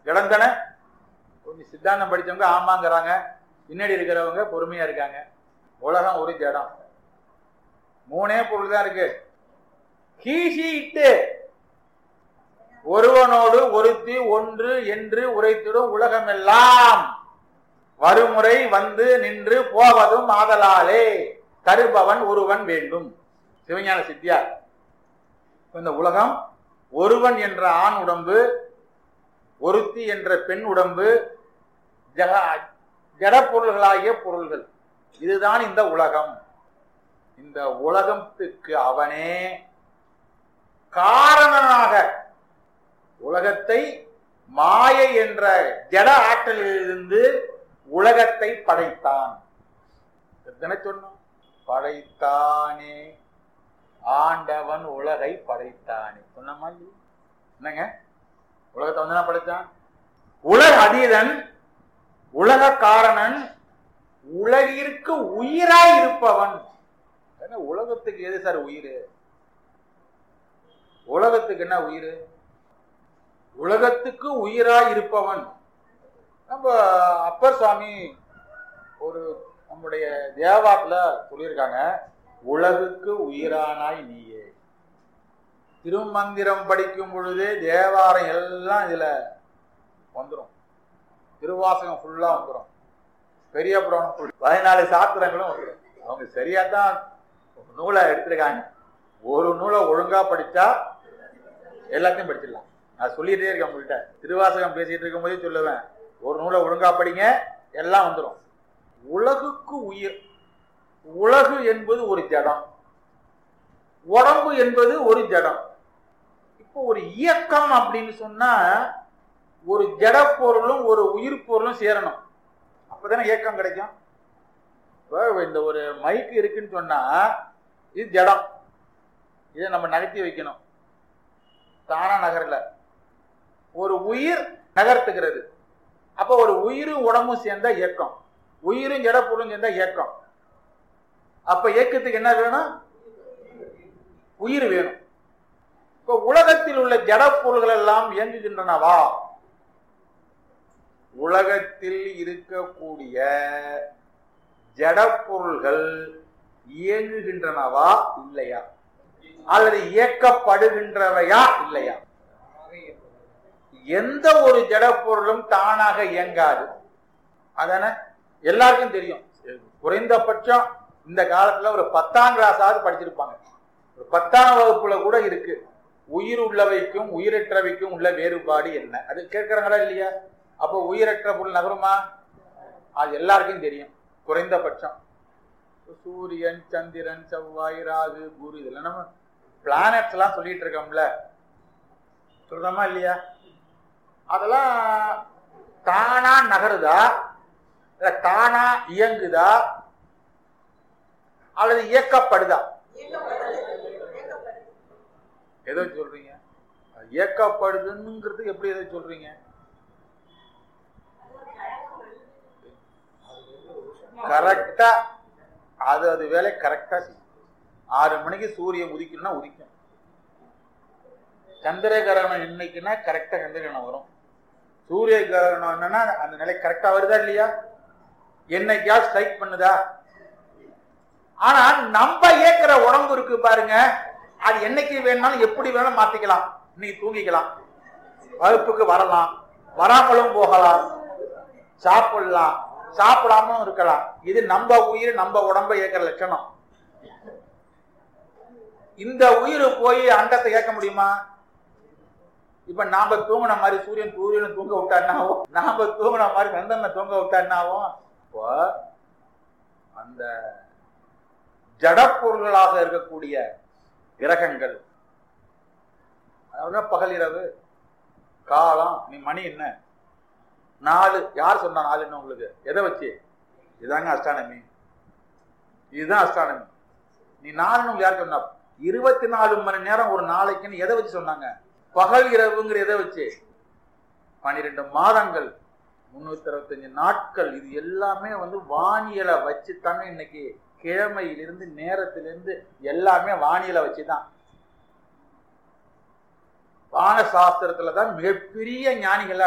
இடம் தானே கொஞ்சம் சித்தாந்தம் படிச்சவங்க ஆமாங்கிறாங்க பின்னாடி இருக்கிறவங்க பொறுமையா இருக்காங்க உலகம் ஒரு ஜடம் மூணே பொருள் தான் இருக்கு கீசி இட்டு ஒருவனோடு ஒருத்தி ஒன்று என்று உரைத்திடும் உலகமெல்லாம் வருமுறை வந்து நின்று போவதும் ஆதலாலே தருபவன் ஒருவன் வேண்டும் சிவஞான சித்தியார் இந்த உலகம் ஒருவன் என்ற ஆண் உடம்பு ஒருத்தி என்ற பெண் உடம்பு ஜக ஜடப்பொருள்களாகிய பொருள்கள் இதுதான் இந்த உலகம் இந்த உலகத்துக்கு அவனே காரணனாக உலகத்தை மாயை என்ற ஜட ஆற்றலிலிருந்து உலகத்தை படைத்தான் எத்தனை சொன்னோம் படைத்தானே ஆண்டவன் உலகை படைத்தானே சொன்னமா இல்லையா? என்னங்க உலகத்தை வந்து என்ன படைத்தான் உலக அதீதன் உலக காரணன் உலகிற்கு உயிராய் இருப்பவன் என்ன உலகத்துக்கு எது சார் உயிர் உலகத்துக்கு என்ன உயிர் உலகத்துக்கு உயிராய் இருப்பவன் நம்ம அப்பர் சுவாமி ஒரு நம்முடைய தேவாத்துல சொல்லியிருக்காங்க உலகுக்கு உயிரானாய் நீயே திருமந்திரம் படிக்கும் பொழுதே தேவாரம் எல்லாம் இதுல வந்துடும் திருவாசகம் ஃபுல்லா வந்துடும் பெரிய புராணம் full. பதினாலு சாத்திரங்களும் வந்துடும் அவங்க சரியா தான் நூலை எடுத்திருக்காங்க ஒரு நூலை ஒழுங்கா படிச்சா எல்லாத்தையும் படிச்சிடலாம் நான் சொல்லிட்டே இருக்கேன் உங்கள்கிட்ட திருவாசகம் பேசிட்டு இருக்கும் போதே சொல்லுவேன் ஒரு நூலை ஒழுங்கா படிங்க எல்லாம் வந்துடும் உலகுக்கு உயிர் உலகு என்பது ஒரு ஜடம் உடம்பு என்பது ஒரு ஜடம் இப்போ ஒரு இயக்கம் அப்படின்னு சொன்னா ஒரு ஜட பொருளும் ஒரு உயிர் பொருளும் சேரணும் அப்பதானே இயக்கம் கிடைக்கும் இப்போ இந்த ஒரு மைக் இருக்குன்னு சொன்னா இது ஜடம் இதை நம்ம நகர்த்தி வைக்கணும் தானா நகரல ஒரு உயிர் நகர்த்துகிறது அப்போ ஒரு உயிரும் உடம்பும் சேர்ந்தா இயக்கம் உயிரும் ஜட பொருளும் சேர்ந்தா இயக்கம் அப்ப இயக்கத்துக்கு என்ன வேணும் உயிர் வேணும் இப்ப உலகத்தில் உள்ள ஜட பொருள்கள் எல்லாம் இயங்குகின்றனவா உலகத்தில் இருக்கக்கூடிய ஜட பொருள்கள் இயங்குகின்றனவா இல்லையா அல்லது இயக்கப்படுகின்றவையா இல்லையா எந்த ஒரு ஜட பொருளும் தானாக இயங்காது அதானே எல்லாருக்கும் தெரியும் குறைந்தபட்சம் இந்த காலத்துல ஒரு பத்தாம் கிளாஸாவது படிச்சிருப்பாங்க ஒரு பத்தாம் வகுப்புல கூட இருக்கு உயிர் உள்ளவைக்கும் உயிரற்றவைக்கும் உள்ள வேறுபாடு என்ன அது கேட்கறாங்களா இல்லையா அப்போ உயிரற்ற பொருள் நகருமா அது எல்லாருக்கும் தெரியும் குறைந்தபட்சம் சூரியன் சந்திரன் செவ்வாய் ராகு குரு இதெல்லாம் நம்ம பிளானட்ஸ் எல்லாம் சொல்லிட்டு இருக்கோம்ல சொல்றோமா இல்லையா அதெல்லாம் தானா நகருதா இல்ல தானா இயங்குதா அல்லது இயக்கப்படுதா எதோ சொல்றீங்க இயக்கப்படுதுங்கிறது எப்படி எதை சொல்றீங்க கரெக்டா அது அது வேலை கரெக்டா செய்யும் ஆறு மணிக்கு சூரியன் உதிக்கணும்னா உதிக்கும் சந்திர கிரகணம் இன்னைக்குன்னா கரெக்டா சந்திர கிரகணம் வரும் சூரிய கிரகணம் என்னன்னா அந்த நிலை கரெக்டா வருதா இல்லையா என்னைக்கா ஸ்ட்ரைக் பண்ணுதா ஆனா நம்ம இயக்குற உடம்பு இருக்கு பாருங்க அது என்னைக்கு வேணாலும் எப்படி வேணாலும் மாத்திக்கலாம் இன்னைக்கு தூங்கிக்கலாம் வகுப்புக்கு வரலாம் வராமலும் போகலாம் சாப்பிடலாம் சாப்பிடாமலும் இருக்கலாம் இது நம்ம உயிர் நம்ம உடம்ப இயக்கிற லட்சணம் இந்த உயிர் போய் அண்டத்தை இயக்க முடியுமா இப்ப நாம தூங்கின மாதிரி சூரியன் சூரியன் தூங்க விட்டா என்ன ஆகும் நாம தூங்கின மாதிரி சந்திரனை தூங்க விட்டா என்ன ஆகும் இப்போ அந்த ஜடப்பொருள்களாக இருக்கக்கூடிய கிரகங்கள் அதாவது பகல் இரவு காலம் நீ மணி என்ன நாலு யார் சொன்னா நாலுன்னு உங்களுக்கு எதை வச்சு இதாங்க அஸ்ட்ரானமி இதுதான் அஸ்ட்ரானமி நீ நாலுன்னு யார் சொன்னா இருபத்தி நாலு மணி நேரம் ஒரு நாளைக்குன்னு எதை வச்சு சொன்னாங்க பகல் இரவுங்கிற எதை வச்சு பன்னிரெண்டு மாதங்கள் முன்னூத்தி அறுபத்தஞ்சு நாட்கள் இது எல்லாமே வந்து வானியலை வச்சு தாங்க இன்னைக்கு கிழமையிலிருந்து நேரத்திலிருந்து எல்லாமே வானியலை வச்சுதான் வான சாஸ்திரத்துல தான் மிகப்பெரிய ஞானிகள்